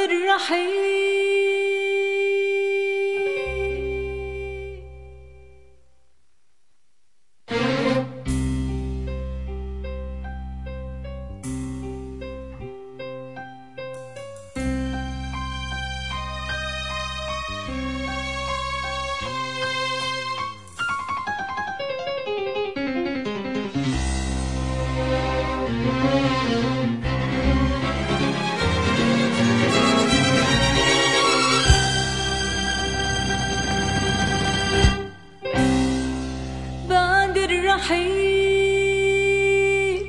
الرحيل بعد الرحيل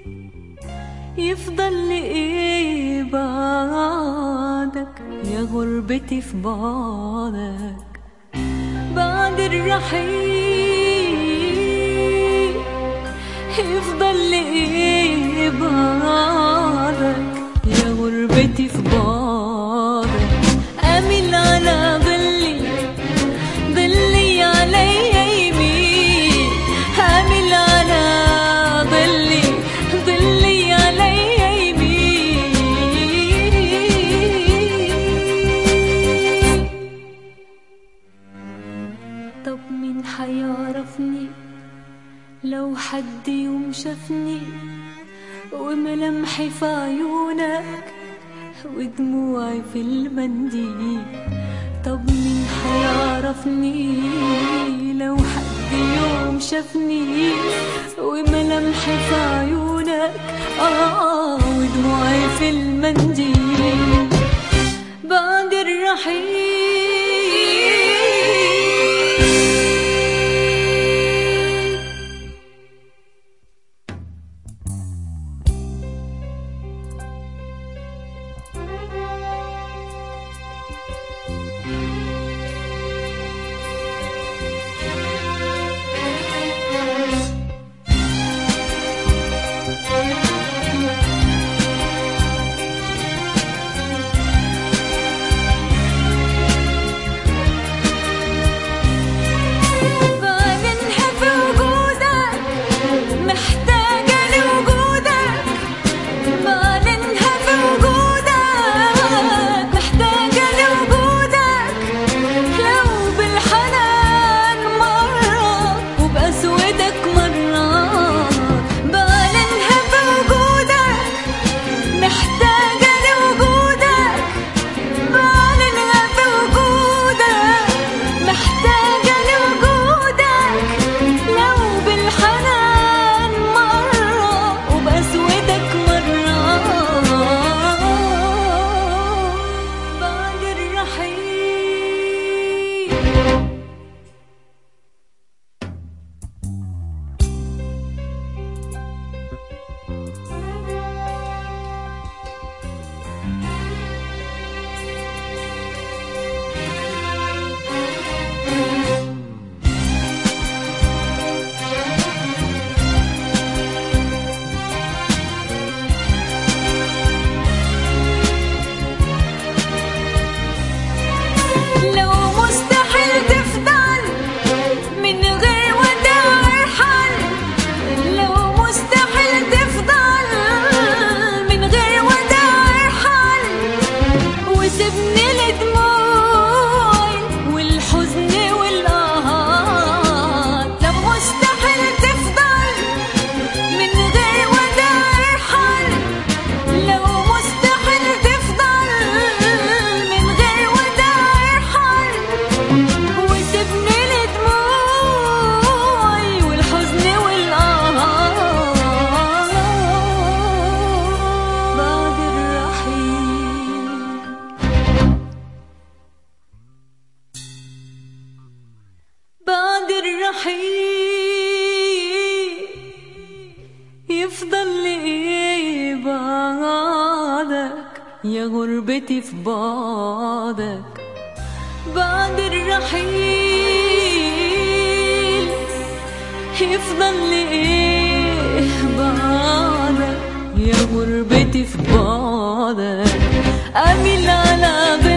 يفضل لي ايه بعدك يا غربتي في بعدك بعد الرحيل يفضل لي ايه بعدك يا غربتي في بعدك اميل على ظلي ظلي علي يمين حامل على ظلي ظلي علي يمين طب مين حيعرفني لو حد يوم شافني وملامحي في عيونك ودموعي في المنديل طب مين حيعرفني لو حد يوم شافني وملامحي في عيونك آه ودموعي في المنديل بعد الرحيل بعدنها في وجودك محتاجة لوجودك بعدنها في وجودك محتاجة لوجودك لو بالحنان مرة وبأسودك مرة بعدنها في وجودك محتاجة لوجودك بعلنها في وجودك محتاجة لوجودك لو بالحنان مرة وبأسودك مرة بعد الرحيل لو مستحيل تفضل من غير وداع ارحل لو مستحيل تفضل من غير وداع ارحل وسيبني لدموعي والحزن والقهر لو مستحيل تفضل من غير وداع ارحل لو مستحيل تفضل من غير وداع ارحل وسيبني لدموعي والحزن والقهر بعد الرحيل بعد الرحيل يفضل لي ايه بعدك يا غربتي في بعدك بعد الرحيل يفضل لي ايه بعدك يا غربتي في بعدك اميل على